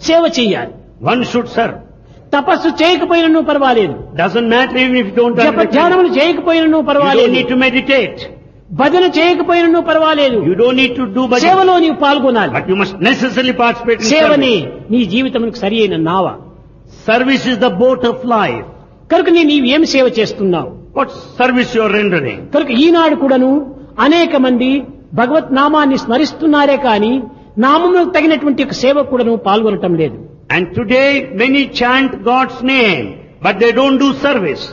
సేవ చెయ్యాలి One should serve. తపస్సు చేయకపోయినను పర్వాలేదు Doesn't matter even if you don't జప understand. ధ్యానములు చేయకపోయినను You don't పర్వాలేదు need to meditate. భజన చేయకపోయినను పర్వాలేదు You don't need to do bhajan. సేవలో నీవు పాల్గొనాలి But you must necessarily participate in సేవని service. నీ జీవితమునకు సరి అయిన నావ Service is the boat of life. కనుక నీ నీవేం సేవ చేస్తున్నావు What service you are rendering? కనుక ఈనాడు కూడాను అనేక మంది భగవత్ నామాన్ని స్మరిస్తున్నారే కానీ నామములకు తగినటువంటి ఒక సేవ కూడాను పాల్గొనటం లేదు And today many chant God's name, but they don't do service.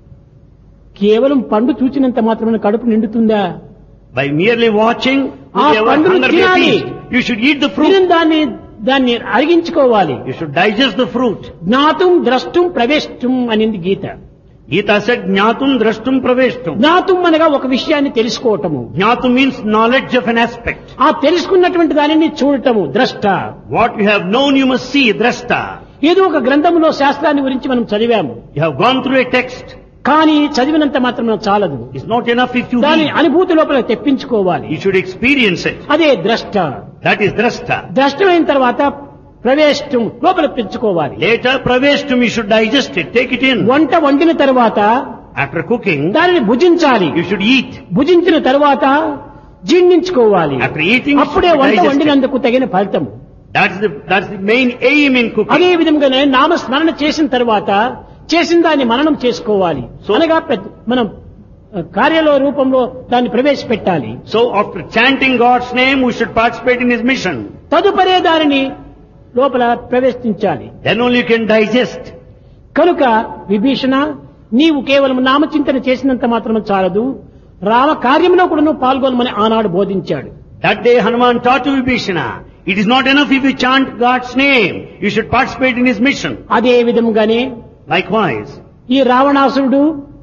కేవలం పండు చూచినంత మాత్రమే కడుపు నిండుతుందా By merely watching, ఆ with your పండును hunger be తినాలి. appeased. you should eat the fruit. తిని దాన్ని దాన్ని అరిగించుకోవాలి You should digest the fruit. జ్ఞాతం ద్రష్టం ప్రవేశం అనింది గీత Gita said, Jnatum drashtum praveshtum. జ్ఞాతం అనగా ఒక విషయాన్ని తెలుసుకోవటము Jnatum means knowledge of an aspect. ఆ తెలుసుకున్నటువంటి దానిని చూడటము ద్రష్ట What you have known you must see, drashta. ఏదో ఒక గ్రంథంలో శాస్త్రాన్ని గురించి మనం చదివాము You have gone through a text. కానీ చదివినంత మాత్రం చాలదు It's not enough if you దాని read. అనుభూతి లోపల తెప్పించుకోవాలి You should experience it. అదే ద్రష్ట That is drashta. ద్రష్టమైన తర్వాత ప్రవేశం లోపల పెంచుకోవాలి Later, praveshtum, you should digest it, take it in. వంట వండిన తర్వాత After cooking, దానిని భుజించాలి you should eat. భుజించిన తర్వాత జీర్ణించుకోవాలి After eating, అప్పుడే you should వంట digest it. వండినందుకు తగిన ఫలితం That's the, that's the main aim in cooking. అదే విధంగానే నామస్మరణ చేసిన తర్వాత చేసిన దాన్ని మననం చేసుకోవాలి So- అనగా పెద్ద- మనం ఆ, కార్యాల రూపంలో దాన్ని ప్రవేశపెట్టాలి So after chanting God's name, we should participate in His mission. తదుపరే దానిని లోపల ప్రవేశించాలి Then only you can digest. కనుక విభీషణ నీవు కేవలం నామచింతన చేసినంత మాత్రం చాలదు రామ కార్యంలో కూడా నువ్వు పాల్గొనమని ఆనాడు బోధించాడు That day Hanuman taught to Vibhishana, it is not enough if you chant God's name, you should participate in His mission. అదే విధంగానే Likewise, ఈ రావణాసురుడు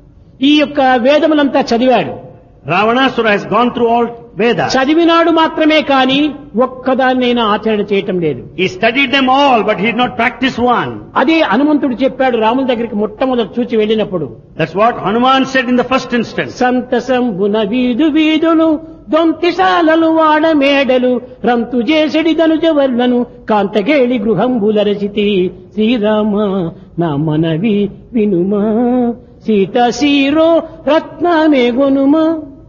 ఈ యొక్క వేదములంతా చదివాడు Ravanasura has gone through all Vedas. చదివినాడు మాత్రమే కాని ఒక్కదాన్నైనా ఆచరణ చేయటం లేదు He studied them all, but he did not practice one. అదే హనుమంతుడు చెప్పాడు రాముల దగ్గరికి మొట్టమొదటి చూచి వెళ్ళినప్పుడు That's what Hanuman said in the first instance. సంతసంబున వీధు వీధులు దొంతిశాలలు వాడ మేడలు రంతు చేసడి ధనుజవర్లను కాంతగేళి గృహంబుల రచితి శ్రీరామ నా మనవి వినుమా సీత సీరో రత్నమే గొనుమా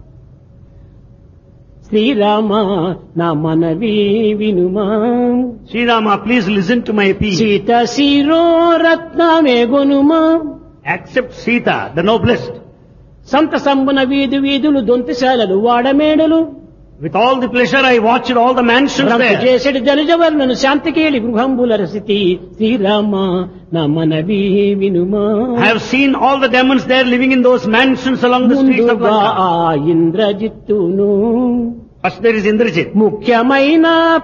శ్రీరామ నా మనవి వినుమా Sri Rama, please listen to my appeal. Sita సీరో రత్నమే గొనుమా Accept Sita, the noblest. సంత సంబున వీధి వీధులు దొంతిశాలలు వాడమేడలు With all the pleasure I watched all the mansions రంపు there. చేసడి జనజవర్ణను శాంతికేళి గృహంబుల రసితి శ్రీరామ నా మనవి వినుమా I have seen all the demons there living in those mansions along the streets of ముందుగా Lanka. ఆ ఇంద్రజిత్తును First there is Indrajit. ముఖ్యమైన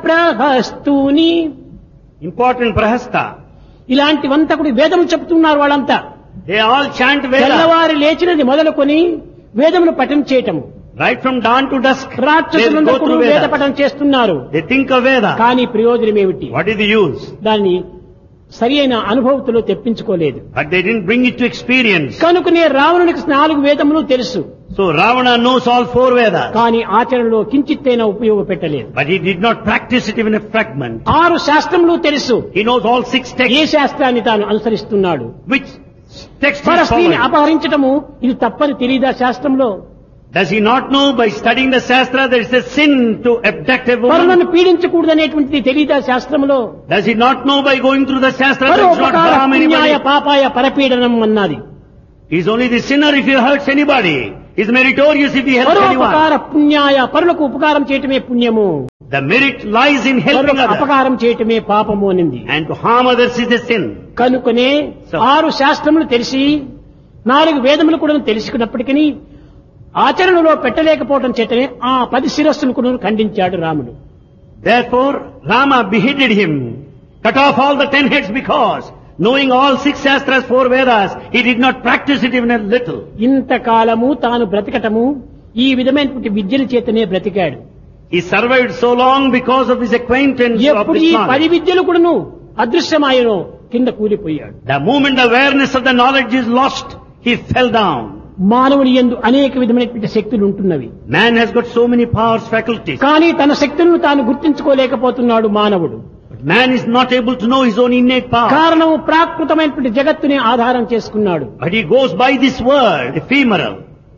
ప్రహస్తుని Important Prahasta. ఇలాంటివంతా కూడా వేదము చెప్తున్నారు వాళ్ళంతా They all chant Veda. తెల్లవారి లేచినది మొదలుకొని వేదమును పఠనం చేయటం Right from dawn to dusk. They రాక్షసులందరూ go కూడా through వేద Veda. పఠనం చేస్తున్నారు They think of Veda. కానీ ప్రయోజనం ఏమిటి What is the use? దాన్ని సరి అయిన అనుభవతులు తెప్పించుకోలేదు But they didn't bring it to experience. కనుకనే రావణునికి నాలుగు వేదములు తెలుసు So Ravana knows all four Vedas. కానీ ఆచరణలో కించిత్తైనా ఉపయోగపెట్టలేదు But he did not practice it even a fragment. ఆరు శాస్త్రములు తెలుసు He knows all six A texts. శాస్త్రాన్ని తాను అనుసరిస్తున్నాడు Which text is పరస్త్రీని following? అపహరించటము ఇది తప్పని తెలియదా శాస్త్రంలో Does he not know by studying the Shastra that it's a sin to abduct a woman? పరులను పీడించకూడదనేటువంటిది తెలియదా శాస్త్రంలో Does he not know by going through the Shastra that it's not పరోపకార harm పుణ్యాయ anybody? పాపాయ పరపీడనం అన్నది He's only the sinner if he hurts anybody. He's meritorious if he helps పరోపకార anyone. పుణ్యాయ పరులకు ఉపకారం చేయటమే పుణ్యము The merit lies in helping పరులకు others. అపకారం చేయటమే పాపము అనింది And to harm others is a sin. కనుకనే So- ఆరు శాస్త్రములు తెలిసి నాలుగు వేదములు కూడా తెలుసుకున్నప్పటికీ ఆచరణలో పెట్టలేకపోవడం చేతనే ఆ పది శిరస్సులు కూడా ఖండించాడు రాముడు Therefore, Rama beheaded him, cut off all the ten heads because, knowing all six Shastras, four Vedas, he did not practice it even a little. ఇంతకాలము తాను బ్రతకటము ఈ విధమైనటువంటి విద్యల చేతనే బ్రతికాడు He survived so long because of his acquaintance of ఎప్పుడు this ఈ పది knowledge. విద్యలు కూడాను అదృశ్యమాయనో కింద కూలిపోయాడు The moment the awareness of the knowledge is lost, he fell down. మానవుని ఎందు అనేక విధమైనటువంటి శక్తులు ఉంటున్నవి Man has got so many powers, faculties. కానీ తన శక్తులను తాను గుర్తించుకోలేకపోతున్నాడు మానవుడు But Man is not able to know his own innate power. కారణము ప్రాకృతమైనటువంటి జగత్తుని ఆధారం చేసుకున్నాడు But he goes by this world, ephemeral.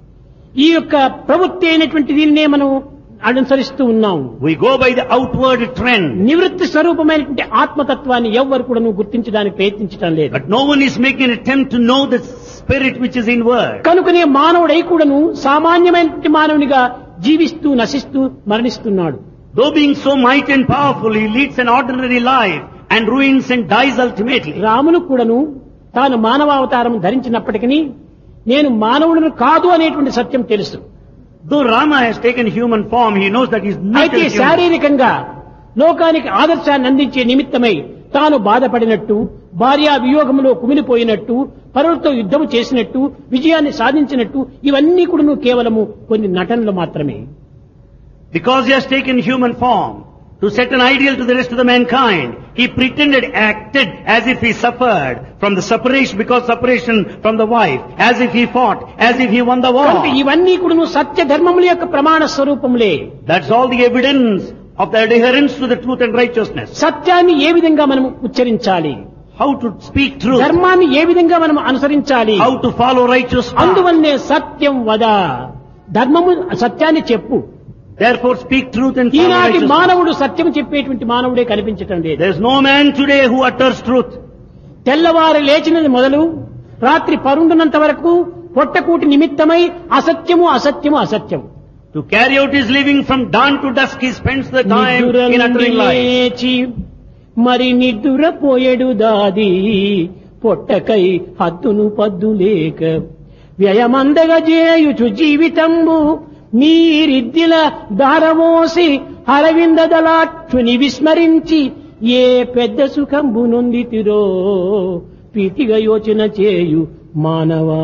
ఈ యొక్క ప్రవృత్తి అయినటువంటి దీన్నే మనం అనుసరిస్తూ ఉన్నాం We go by the outward trend. నివృత్తి స్వరూపమైనటువంటి ఆత్మతత్వాన్ని ఎవ్వరు కూడా గుర్తించడానికి ప్రయత్నించడం లేదు But no one is making an attempt to know the spirit which is inward. కనుకనే మానవుడై కూడాను సామాన్యమైనటువంటి మానవునిగా జీవిస్తూ నశిస్తూ మరణిస్తున్నాడు Though being so mighty and powerful, he leads an ordinary life and ruins and dies ultimately. రామును కూడాను తాను మానవావతారం ధరించినప్పటికీ నేను మానవులను కాదు అనేటువంటి సత్యం తెలుసు Though Rama has taken human form, he knows that he is not అయితే a human. శారీరకంగా లోకానికి ఆదర్శాన్ని అందించే నిమిత్తమై తాను బాధపడినట్టు భార్యా వియోగంలో కుమిలిపోయినట్టు పరులతో యుద్ధం చేసినట్టు విజయాన్ని సాధించినట్టు ఇవన్నీ కూడా కేవలము కొన్ని నటనలు మాత్రమే Because he has taken human form to set an ideal to the rest of the mankind, he pretended, acted as if he suffered from the separation, because separation from the wife, as if he fought, as if he won the కనుక war. ఇవన్నీ కూడా సత్య ధర్మముల యొక్క ప్రమాణ స్వరూపములే That's all the evidence of the adherence to the truth and righteousness. సత్యాన్ని ఏ విధంగా మనం ఉచ్చరించాలి How to speak truth, ధర్మాన్ని ఏ విధంగా మనం అనుసరించాలి how to follow righteous path. అందువల్లనే సత్యం వద ధర్మము సత్యాన్ని చెప్పు Therefore speak truth and follow ఈనాటి righteous path. మానవుడు సత్యం చెప్పేటువంటి మానవుడే కనిపించటం లేదు There's no man today who utters truth. తెల్లవారు లేచినది మొదలు రాత్రి పరుండునంత వరకు పొట్టకూటి నిమిత్తమై అసత్యము అసత్యము అసత్యం To carry out his living from dawn to dusk, he spends the time in uttering lies. లేచి మరి నిద్దురపోయేడు దాది పొట్టకై హద్దును పద్దు లేక వ్యయమందగా చేయుచు జీవితంబు మీరిద్దిల దారమోసి అరవిందదలాక్షుని విస్మరించి ఏ పెద్ద సుఖంబు నొందితిరో ప్రీతిగా యోచన చేయు మానవా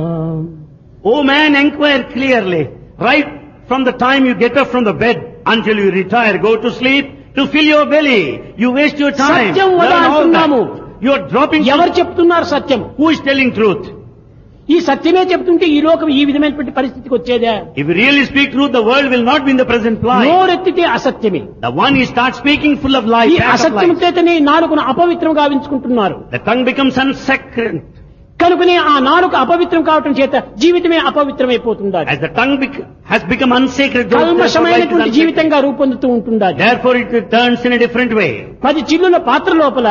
O man, inquire clearly. Right from the time you get up from the bed until you retire, go to sleep, to fill your belly. You waste your time. సత్యం వద Learn all అంటున్నాము. that. You are dropping. ఎవరు చెప్తున్నారు సత్యం Who is telling truth? ఈ సత్యమే చెప్తుంటే ఈ లోకం ఈ విధమైనటువంటి పరిస్థితికి వచ్చేదా If you really speak truth, the world will not be in the present plight. నోరెత్తితే అసత్యమే The one he starts speaking full of lies, ఈ pack of అసత్యం lies. చేతనే నాలుకను అపవిత్రం గావించుకుంటున్నారు The tongue becomes unsacred. కనుకనే ఆ నాలుక అపవిత్రం కావటం చేత జీవితమే అపవిత్రమైపోతుండాలి As the tongue bec- has become unsacred, therefore life is కల్మషమైనటువంటి unsacred. జీవితంగా రూపొందుతూ ఉంటుండాలి Therefore it turns in a different way. పది చిల్లుల పాత్ర లోపల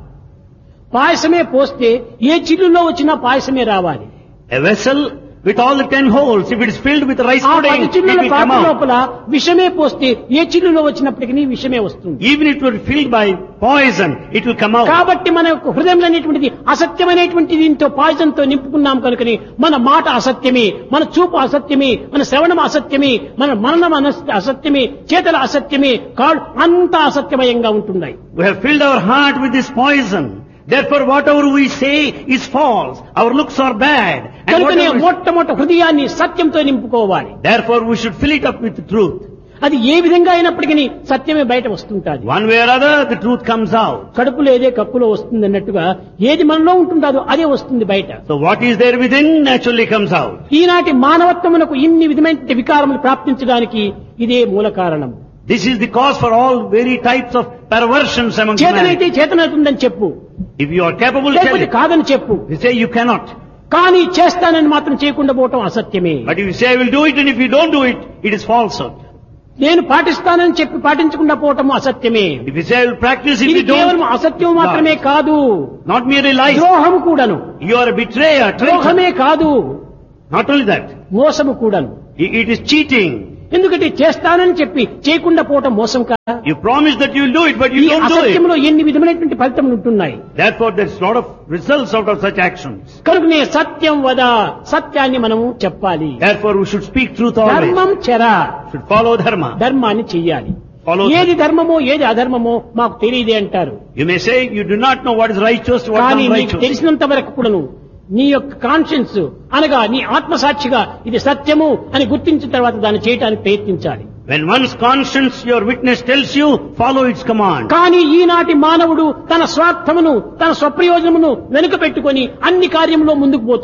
పాయసమే పోస్తే ఏ చిల్లులో వచ్చినా పాయసమే రావాలి A vessel with all the ten holes, if it is filled with rice ఆ pudding, పది it చిల్లుల will come పాత్ర out. లోపల విషమే పోస్తే ఏ చిల్లులో వచ్చినప్పటికీ విషమే వస్తుంది Even if it were filled by poison, it will come out. కాబట్టి మన యొక్క హృదయంలో అనేటువంటిది అసత్యమైనటువంటి దీంతో పాయిజన్తో నింపుకున్నాం కనుకని మన మాట అసత్యమే మన చూపు అసత్యమే మన శ్రవణం అసత్యమే మన మననం అనస్- అసత్యమే చేతల అసత్యమే కాళ్ళు అంతా అసత్యమయంగా ఉంటున్నాయి We have filled our heart with this poison. Therefore, whatever we say is false. Our looks are bad. And కనుకనే whatever we- మొట్టమొదటి హృదయాన్ని సత్యంతో నింపుకోవాలి Therefore, we should fill it up with the truth. అది ఏ విధంగా అయినప్పటికీ సత్యమే బయట వస్తుంటాది One way or other, the truth comes out. కడుపులో ఏదే కప్పులో వస్తుంది అన్నట్టుగా ఏది మనలో ఉంటుందో అదే వస్తుంది బయట So what is there within naturally comes out. ఈనాటి మానవత్వమునకు ఇన్ని విధమైన వికారములు ప్రాప్తించడానికి ఇదే మూల కారణం This is the cause for all very types of perversions among చేతనైతే humanity. చేతనవుతుందని చెప్పు If you are capable, tell లేకపోతే it. కాదని చెప్పు You say you cannot. కానీ చేస్తానని మాత్రం చేయకుండా పోవటం అసత్యమే But if you say I will do it and if you don't do it, it is falsehood. నేను పాటిస్తానని చెప్పి పాటించకుండా పోవటం అసత్యమే If you say I will practice it, ఇది if you కేవలం don't, అసత్యం మాత్రమే కాదు not merely lies. ద్రోహం కూడాను You are a betrayer, traitor. ద్రోహమే కాదు Not only that, మోసము కూడాను i- it is cheating. ఎందుకంటే చేస్తానని చెప్పి చేయకుండా పోవటం మోసం కాదా You promise that you will do it, but ఈ you don't do it. అసత్యంలో ఎన్ని విధమైనటువంటి ఫలితములు ఉంటున్నాయి Therefore, there's a lot of results out of such actions. కనుకనే సత్యం వద సత్యాన్ని మనము చెప్పాలి Therefore, we should speak truth always. ధర్మం చెర Should follow dharma. ధర్మాన్ని చెయ్యాలి Follow ఏది ధర్మమో ఏది అధర్మమో మాకు తెలియదే అంటారు You may say you do not know what is righteous, what కానీ is నీకు unrighteous. తెలిసినంత వరకు కూడాను నీ యొక్క కాన్షియన్స్ అనగా నీ ఆత్మసాక్షిగా ఇది సత్యము అని గుర్తించిన తర్వాత దాన్ని చేయటానికి ప్రయత్నించాలి When one's conscience, your witness tells you, follow its command. కానీ ఈనాటి మానవుడు తన స్వార్థమును తన స్వప్రయోజనమును వెనుక పెట్టుకొని అన్ని కార్యములో ముందుకు పోతున్నాడు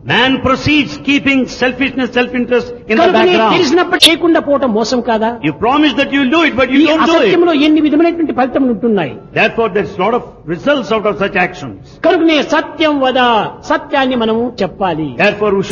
Man proceeds keeping selfishness, self-interest in the కనుక background. తెలిసినప్పుడు చేయకుండా పోవటం మోసం కాదా You promise that you will do it, but ఈ you don't do it. అసత్యంలో ఎన్ని విధమైనటువంటి ఫలితములు ఉంటున్నాయి Therefore, there's a lot of results out of such actions. కనుకనే సత్యం వద సత్యాన్ని మనము చెప్పాలి Therefore, we